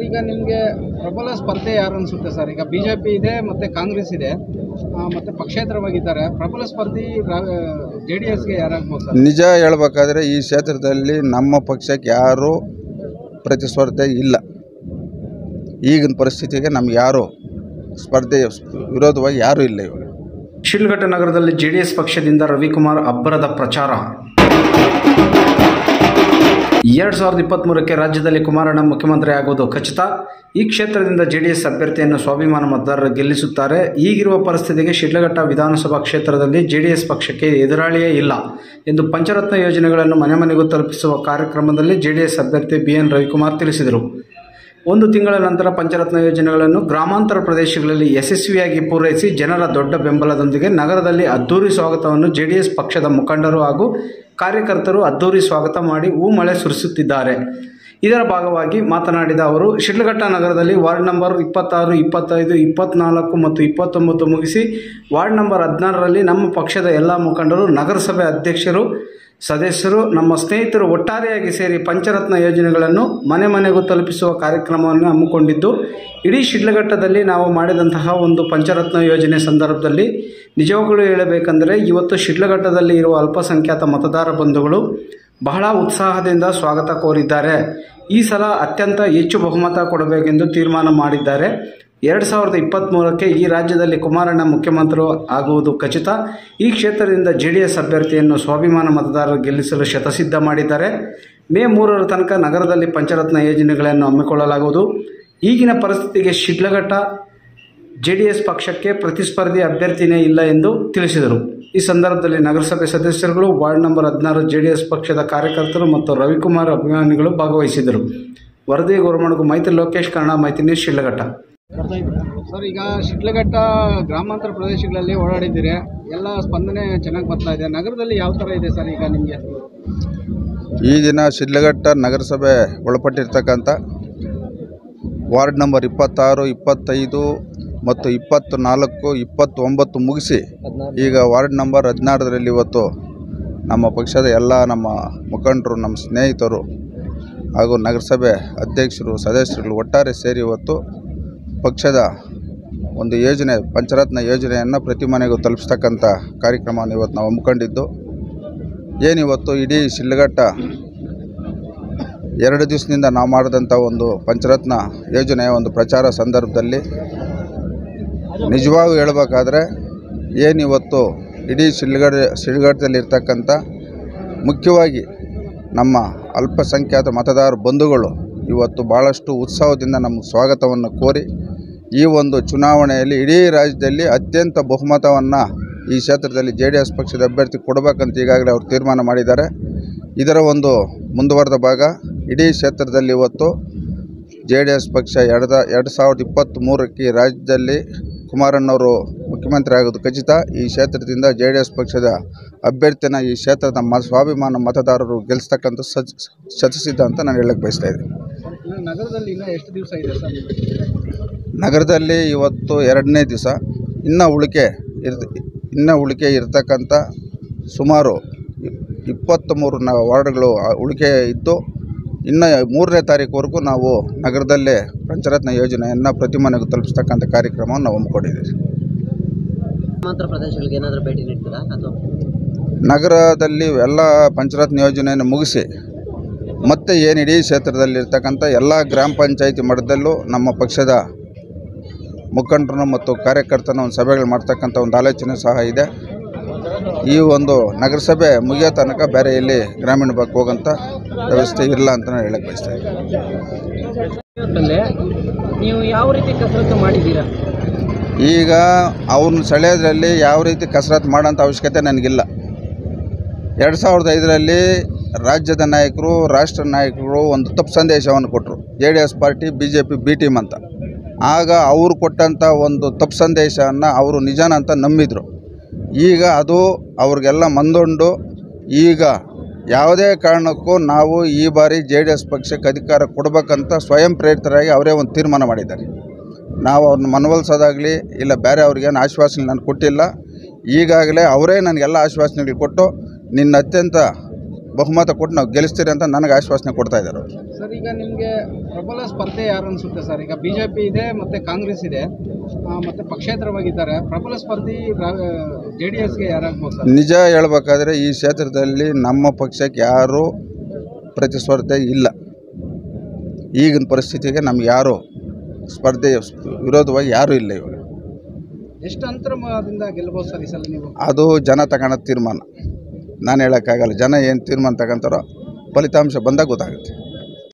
ಈಗ ನಿಮಗೆ ಪ್ರಬಲ ಸ್ಪರ್ಧೆ ಯಾರು ಅನಿಸುತ್ತೆ ಸರ್ ಈಗ ಬಿ ಜೆ ಪಿ ಇದೆ ಮತ್ತು ಕಾಂಗ್ರೆಸ್ ಇದೆ ಆ, ಮತ್ತೆ ಪಕ್ಷೇತರವಾಗಿದ್ದಾರೆ ಪ್ರಬಲ ಸ್ಪರ್ಧಿ ಜೆ ಡಿ ಎಸ್ಗೆ ಯಾರಾಗ್ಬೋದು ಸರ್ ನಿಜ ಹೇಳ್ಬೇಕಾದ್ರೆ ಈ ಕ್ಷೇತ್ರದಲ್ಲಿ ನಮ್ಮ ಪಕ್ಷಕ್ಕೆ ಯಾರೂ ಪ್ರತಿಸ್ಪರ್ಧೆ ಇಲ್ಲ ಈಗಿನ ಪರಿಸ್ಥಿತಿಗೆ ನಮ್ಗೆ ಯಾರು ಸ್ಪರ್ಧೆ ವಿರೋಧವಾಗಿ ಯಾರೂ ಇಲ್ಲ ಇವಾಗ ಶಿಡ್ಲಘಟ್ಟ ನಗರದಲ್ಲಿ ಜೆಡಿಎಸ್ ಪಕ್ಷದಿಂದ ರವಿಕುಮಾರ್ ಅಬ್ಬರದ ಪ್ರಚಾರ ಎರಡು ಸಾವಿರದ ಇಪ್ಪತ್ತ್ಮೂರಕ್ಕೆ ರಾಜ್ಯದಲ್ಲಿ ಕುಮಾರಣ್ಣ ಮುಖ್ಯಮಂತ್ರಿ ಆಗುವುದು ಖಚಿತ ಈ ಕ್ಷೇತ್ರದಿಂದ ಜೆಡಿಎಸ್ ಅಭ್ಯರ್ಥಿಯನ್ನು ಸ್ವಾಭಿಮಾನ ಮತದಾರರು ಗೆಲ್ಲಿಸುತ್ತಾರೆ ಈಗಿರುವ ಪರಿಸ್ಥಿತಿಗೆ ಶಿಡ್ಲಘಟ್ಟ ವಿಧಾನಸಭಾ ಕ್ಷೇತ್ರದಲ್ಲಿ ಜೆಡಿಎಸ್ ಪಕ್ಷಕ್ಕೆ ಎದುರಾಳಿಯೇ ಇಲ್ಲ ಎಂದು ಪಂಚರತ್ನ ಯೋಜನೆಗಳನ್ನು ಮನೆ ಮನೆಗೂ ತಲುಪಿಸುವ ಕಾರ್ಯಕ್ರಮದಲ್ಲಿ ಜೆಡಿಎಸ್ ಅಭ್ಯರ್ಥಿ ಬಿ ಎನ್ ರವಿಕುಮಾರ್ ತಿಳಿಸಿದರು ಒಂದು ತಿಂಗಳ ನಂತರ ಪಂಚರತ್ನ ಯೋಜನೆಗಳನ್ನು ಗ್ರಾಮಾಂತರ ಪ್ರದೇಶಗಳಲ್ಲಿ ಯಶಸ್ವಿಯಾಗಿ ಪೂರೈಸಿ ಜನರ ದೊಡ್ಡ ಬೆಂಬಲದೊಂದಿಗೆ ನಗರದಲ್ಲಿ ಅದ್ದೂರಿ ಸ್ವಾಗತವನ್ನು ಜೆಡಿಎಸ್ ಪಕ್ಷದ ಮುಖಂಡರು ಹಾಗೂ ಕಾರ್ಯಕರ್ತರು ಅದ್ದೂರಿ ಸ್ವಾಗತ ಮಾಡಿ ಹೂ ಮಳೆ ಸುರಿಸುತ್ತಿದ್ದಾರೆ ಇದರ ಭಾಗವಾಗಿ ಮಾತನಾಡಿದ ಅವರು ಶಿಡ್ಲಘಟ್ಟ ನಗರದಲ್ಲಿ ವಾರ್ಡ್ ನಂಬರ್ ಇಪ್ಪತ್ತಾರು ಇಪ್ಪತ್ತೈದು ಇಪ್ಪತ್ನಾಲ್ಕು ಮತ್ತು ಇಪ್ಪತ್ತೊಂಬತ್ತು ಮುಗಿಸಿ ವಾರ್ಡ್ ನಂಬರ್ ಹದಿನಾರರಲ್ಲಿ ನಮ್ಮ ಪಕ್ಷದ ಎಲ್ಲ ಮುಖಂಡರು ನಗರಸಭೆ ಅಧ್ಯಕ್ಷರು ಸದಸ್ಯರು ನಮ್ಮ ಸ್ನೇಹಿತರು ಒಟ್ಟಾರೆಯಾಗಿ ಸೇರಿ ಪಂಚರತ್ನ ಯೋಜನೆಗಳನ್ನು ಮನೆ ಮನೆಗೂ ತಲುಪಿಸುವ ಕಾರ್ಯಕ್ರಮವನ್ನು ಹಮ್ಮಿಕೊಂಡಿದ್ದು ಇಡೀ ಶಿಡ್ಲಘಟ್ಟದಲ್ಲಿ ನಾವು ಮಾಡಿದಂತಹ ಒಂದು ಪಂಚರತ್ನ ಯೋಜನೆ ಸಂದರ್ಭದಲ್ಲಿ ನಿಜವಾಗಲೂ ಹೇಳಬೇಕೆಂದರೆ ಇವತ್ತು ಶಿಡ್ಲಘಟ್ಟದಲ್ಲಿ ಇರುವ ಅಲ್ಪಸಂಖ್ಯಾತ ಮತದಾರ ಬಂಧುಗಳು ಬಹಳ ಉತ್ಸಾಹದಿಂದ ಸ್ವಾಗತ ಕೋರಿದ್ದಾರೆ ಈ ಸಲ ಅತ್ಯಂತ ಹೆಚ್ಚು ಬಹುಮತ ಕೊಡಬೇಕೆಂದು ತೀರ್ಮಾನ ಮಾಡಿದ್ದಾರೆ ಎರಡು ಸಾವಿರದ ಇಪ್ಪತ್ತ್ಮೂರಕ್ಕೆ ಈ ರಾಜ್ಯದಲ್ಲಿ ಕುಮಾರಣ್ಣ ಮುಖ್ಯಮಂತ್ರಿ ಆಗುವುದು ಖಚಿತ ಈ ಕ್ಷೇತ್ರದಿಂದ ಜೆ ಡಿ ಎಸ್ ಅಭ್ಯರ್ಥಿಯನ್ನು ಸ್ವಾಭಿಮಾನ ಮತದಾರರು ಗೆಲ್ಲಿಸಲು ಶತಸಿದ್ಧ ಮಾಡಿದ್ದಾರೆ ಮೇ ಮೂರರ ತನಕ ನಗರದಲ್ಲಿ ಪಂಚರತ್ನ ಯೋಜನೆಗಳನ್ನು ಹಮ್ಮಿಕೊಳ್ಳಲಾಗುವುದು ಈಗಿನ ಪರಿಸ್ಥಿತಿಗೆ ಶಿಡ್ಲಘಟ್ಟ ಜೆ ಡಿ ಎಸ್ ಪಕ್ಷಕ್ಕೆ ಪ್ರತಿಸ್ಪರ್ಧಿ ಅಭ್ಯರ್ಥಿನೇ ಇಲ್ಲ ಎಂದು ತಿಳಿಸಿದರು ಈ ಸಂದರ್ಭದಲ್ಲಿ ನಗರಸಭೆ ಸದಸ್ಯರುಗಳು ವಾರ್ಡ್ ನಂಬರ್ ಹದಿನಾರು ಜೆ ಡಿ ಎಸ್ ಪಕ್ಷದ ಕಾರ್ಯಕರ್ತರು ಮತ್ತು ರವಿಕುಮಾರ್ ಅಭಿಮಾನಿಗಳು ಭಾಗವಹಿಸಿದರು ವರದಿ ಗೋರ್ಮಣಗು ಮೈತ್ರಿ ಲೋಕೇಶ್ ಕನ್ನಡ ಮೈತ್ರಿ ನ್ಯೂಸ್ ಶಿಡ್ಲಘಟ್ಟ ಸರ್ ಈಗ ಶಿಡ್ಲಘಟ್ಟ ಗ್ರಾಮಾಂತರ ಪ್ರದೇಶಗಳಲ್ಲಿ ಓಡಾಡಿದ್ದೀರಿ ಎಲ್ಲ ಸ್ಪಂದನೆ ಚೆನ್ನಾಗಿ ಬರ್ತಾ ಇದೆ ನಗರದಲ್ಲಿ ಯಾವ ಥರ ಇದೆ ಸರ್ ಈಗ ನಿಮಗೆ ಈಗಿನ ಶಿಡ್ಲಘಟ್ಟ ನಗರಸಭೆ ಒಳಪಟ್ಟಿರ್ತಕ್ಕಂಥ ವಾರ್ಡ್ ನಂಬರ್ ಇಪ್ಪತ್ತಾರು ಇಪ್ಪತ್ತೈದು ಮತ್ತು ಇಪ್ಪತ್ತು ನಾಲ್ಕು ಇಪ್ಪತ್ತೊಂಬತ್ತು ಮುಗಿಸಿ ಈಗ ವಾರ್ಡ್ ನಂಬರ್ ಹದಿನಾರರಲ್ಲಿ ಇವತ್ತು ನಮ್ಮ ಪಕ್ಷದ ಎಲ್ಲ ನಮ್ಮ ಮುಖಂಡರು ನಮ್ಮ ಸ್ನೇಹಿತರು ಹಾಗೂ ನಗರಸಭೆ ಅಧ್ಯಕ್ಷರು ಸದಸ್ಯರುಗಳು ಒಟ್ಟಾರೆ ಸೇರಿ ಇವತ್ತು ಪಕ್ಷದ ಒಂದು ಯೋಜನೆ ಪಂಚರತ್ನ ಯೋಜನೆಯನ್ನು ಪ್ರತಿ ಮನೆಗೂ ತಲುಪಿಸ್ತಕ್ಕಂಥ ಕಾರ್ಯಕ್ರಮವನ್ನು ಇವತ್ತು ನಾವು ಹಮ್ಮಿಕೊಂಡಿದ್ದು ಏನಿವತ್ತು ಇಡೀ ಶಿಡ್ಲಘಟ್ಟ ಎರಡು ದಿವಸದಿಂದ ನಾವು ಮಾಡಿದಂಥ ಒಂದು ಪಂಚರತ್ನ ಯೋಜನೆಯ ಒಂದು ಪ್ರಚಾರ ಸಂದರ್ಭದಲ್ಲಿ ನಿಜವಾಗೂ ಹೇಳಬೇಕಾದ್ರೆ ಏನಿವತ್ತು ಇಡೀ ಶಿಲ್ಗಡ್ ಶಿಲ್ಗಡ್ದಲ್ಲಿರ್ತಕ್ಕಂಥ ಮುಖ್ಯವಾಗಿ ನಮ್ಮ ಅಲ್ಪಸಂಖ್ಯಾತ ಮತದಾರ ಬಂಧುಗಳು ಇವತ್ತು ಭಾಳಷ್ಟು ಉತ್ಸಾಹದಿಂದ ನಮ್ಮ ಸ್ವಾಗತವನ್ನು ಕೋರಿ ಈ ಒಂದು ಚುನಾವಣೆಯಲ್ಲಿ ಇಡೀ ರಾಜ್ಯದಲ್ಲಿ ಅತ್ಯಂತ ಬಹುಮತವನ್ನು ಈ ಕ್ಷೇತ್ರದಲ್ಲಿ ಜೆ ಡಿ ಎಸ್ ಪಕ್ಷದ ಅಭ್ಯರ್ಥಿ ಕೊಡಬೇಕಂತ ಈಗಾಗಲೇ ಅವರು ತೀರ್ಮಾನ ಮಾಡಿದ್ದಾರೆ ಇದರ ಒಂದು ಮುಂದುವರೆದ ಭಾಗ ಇಡೀ ಕ್ಷೇತ್ರದಲ್ಲಿ ಇವತ್ತು ಜೆ ಡಿ ಎಸ್ ಪಕ್ಷ ಎರಡು ಎರಡು ಸಾವಿರದ ಇಪ್ಪತ್ತ್ಮೂರಕ್ಕೆ ಈ ರಾಜ್ಯದಲ್ಲಿ ಕುಮಾರಣ್ಣವರು ಮುಖ್ಯಮಂತ್ರಿ ಆಗೋದು ಖಚಿತ ಈ ಕ್ಷೇತ್ರದಿಂದ ಜೆ ಡಿ ಎಸ್ ಪಕ್ಷದ ಅಭ್ಯರ್ಥಿನ ಈ ಕ್ಷೇತ್ರದ ಮ ಸ್ವಾಭಿಮಾನ ಮತದಾರರು ಗೆಲ್ಲಿಸ್ತಕ್ಕಂಥ ಸಚ್ ಶತಸಿದ್ಧ ಅಂತ ನಾನು ಹೇಳಕ್ಕೆ ಬಯಸ್ತಾ ಇದ್ದೀನಿ ಇನ್ನು ನಗರದಲ್ಲಿ ಇನ್ನೂ ಎಷ್ಟು ದಿವಸ ಇದೆ ಸರ್ ನಗರದಲ್ಲಿ ಇವತ್ತು ಎರಡನೇ ದಿವಸ ಇನ್ನೂ ಉಳಿಕೆ ಇರ್ ಇನ್ನೂ ಉಳಿಕೆ ಇರ್ತಕ್ಕಂಥ ಸುಮಾರು ಇಪ್ಪತ್ತ್ಮೂರು ನ ವಾರ್ಡ್ಗಳು ಆ, ಉಳಿಕೆ ಇದ್ದು ಇನ್ನು ಮೂರನೇ ತಾರೀಕುವರೆಗೂ ನಾವು ನಗರದಲ್ಲೇ ಪಂಚರತ್ನ ಯೋಜನೆಯನ್ನು ಪ್ರತಿ ಮನೆಗೂ ತಲುಪಿಸ್ತಕ್ಕಂಥ ಕಾರ್ಯಕ್ರಮವನ್ನು ನಾವು ಹಮ್ಮಿಕೊಂಡಿದ್ದೀವಿ ಗ್ರಾಮಾಂತರ ಪ್ರದೇಶಗಳಿಗೆ ಏನಾದರೂ ಭೇಟಿ ನೀಡ್ತೀರಾ ಅಥವಾ ನಗರದಲ್ಲಿ ಎಲ್ಲ ಪಂಚರತ್ನ ಯೋಜನೆಯನ್ನು ಮುಗಿಸಿ ಮತ್ತೆ ಏನು ಇಡೀ ಕ್ಷೇತ್ರದಲ್ಲಿರ್ತಕ್ಕಂಥ ಎಲ್ಲ ಗ್ರಾಮ ಪಂಚಾಯಿತಿ ಮಟ್ಟದಲ್ಲೂ ನಮ್ಮ ಪಕ್ಷದ ಮುಖಂಡರು ಮತ್ತು ಕಾರ್ಯಕರ್ತನ ಒಂದು ಸಭೆಗಳು ಮಾಡ್ತಕ್ಕಂಥ ಒಂದು ಆಲೋಚನೆ ಸಹ ಇದೆ ಈ ಒಂದು ನಗರಸಭೆ ಮುಗಿಯೋ ತನಕ ಬೇರೆ ಎಲ್ಲಿ ಗ್ರಾಮೀಣ ಭಾಗಕ್ಕೆ ಹೋಗೋಂಥ ವ್ಯವಸ್ಥೆ ಇಲ್ಲ ಅಂತ ನಾನು ಹೇಳಕ್ಕೆ ಬಯಸ್ತಾ ಇದ್ದೀನಿ ನೀವು ಯಾವ ರೀತಿ ಕಸರತ್ತು ಮಾಡಿದ್ದೀರಾ ಈಗ ಅವ್ರನ್ನ ಸೆಳೆಯೋದ್ರಲ್ಲಿ ಯಾವ ರೀತಿ ಕಸರತ್ತು ಮಾಡೋಂಥ ಅವಶ್ಯಕತೆ ನನಗಿಲ್ಲ ಎರಡು ಸಾವಿರದ ಐದರಲ್ಲಿ ರಾಜ್ಯದ ನಾಯಕರು ರಾಷ್ಟ್ರ ನಾಯಕರು ಒಂದು ತಪ್ಪು ಸಂದೇಶವನ್ನು ಕೊಟ್ಟರು J D S party B J P B team ಅಂತ ಆಗ ಅವರು ಕೊಟ್ಟಂಥ ಒಂದು ತಪ್ಪು ಸಂದೇಶವನ್ನು ಅವರು ನಿಜಾನ ಅಂತ ನಂಬಿದರು ಈಗ ಅದು ಅವ್ರಿಗೆಲ್ಲ ಮಂದೊಂಡು ಈಗ ಯಾವುದೇ ಕಾರಣಕ್ಕೂ ನಾವು ಈ ಬಾರಿ ಜೆ ಡಿ ಎಸ್ ಪಕ್ಷಕ್ಕೆ ಅಧಿಕಾರ ಕೊಡಬೇಕಂತ ಸ್ವಯಂ ಪ್ರೇರಿತರಾಗಿ ಅವರೇ ಒಂದು ತೀರ್ಮಾನ ಮಾಡಿದ್ದಾರೆ ನಾವು ಅವ್ರನ್ನ ಮನವೊಲಿಸೋದಾಗಲಿ ಇಲ್ಲ ಬೇರೆ ಅವ್ರಿಗೇನು ಆಶ್ವಾಸನೆ ನಾನು ಕೊಟ್ಟಿಲ್ಲ ಈಗಾಗಲೇ ಅವರೇ ನನಗೆಲ್ಲ ಆಶ್ವಾಸನೆಗಳು ಕೊಟ್ಟು ನಿನ್ನ ಅತ್ಯಂತ ಬಹುಮತ ಕೊಟ್ಟು ನಾವು ಗೆಲ್ಲಿಸ್ತೀರಿ ಅಂತ ನನಗೆ ಆಶ್ವಾಸನೆ ಕೊಡ್ತಾ ಇದ್ದಾರೆ ಅವರು ಸರ್ ಈಗ ನಿಮಗೆ ಪ್ರಬಲ ಸ್ಪರ್ಧೆ ಯಾರು ಅನ್ಸುತ್ತೆ ಸರ್ ಈಗ ಬಿಜೆಪಿ ಇದೆ ಮತ್ತೆ ಕಾಂಗ್ರೆಸ್ ಇದೆ ಆ, ಮತ್ತೆ ಪಕ್ಷೇತರವಾಗಿದ್ದಾರೆ ಪ್ರಬಲ ಸ್ಪರ್ಧಿ ಜೆ ಡಿ ಎಸ್ಗೆ ಯಾರಾಗ್ಬೋದು ಸರ್ ನಿಜ ಹೇಳ್ಬೇಕಾದ್ರೆ ಈ ಕ್ಷೇತ್ರದಲ್ಲಿ ನಮ್ಮ ಪಕ್ಷಕ್ಕೆ ಯಾರೂ ಪ್ರತಿಸ್ಪರ್ಧೆ ಇಲ್ಲ ಈಗಿನ ಪರಿಸ್ಥಿತಿಗೆ ನಮ್ಗೆ ಯಾರೂ ಸ್ಪರ್ಧೆ ವಿರೋಧವಾಗಿ ಯಾರೂ ಇಲ್ಲ ಇವಾಗ ಎಷ್ಟು ಅಂತರದಿಂದ ಗೆಲ್ಬೋದು ಸರ್ ಈ ಸಲ ನೀವು ಅದು ಜನ ತಗೊಳ್ಳೋ ತೀರ್ಮಾನ ನಾನು ಹೇಳೋಕ್ಕಾಗಲ್ಲ ಜನ ಏನು ತೀರ್ಮಾನ ತಗೊಂತಾರೋ ಫಲಿತಾಂಶ ಬಂದಾಗ ಗೊತ್ತಾಗುತ್ತೆ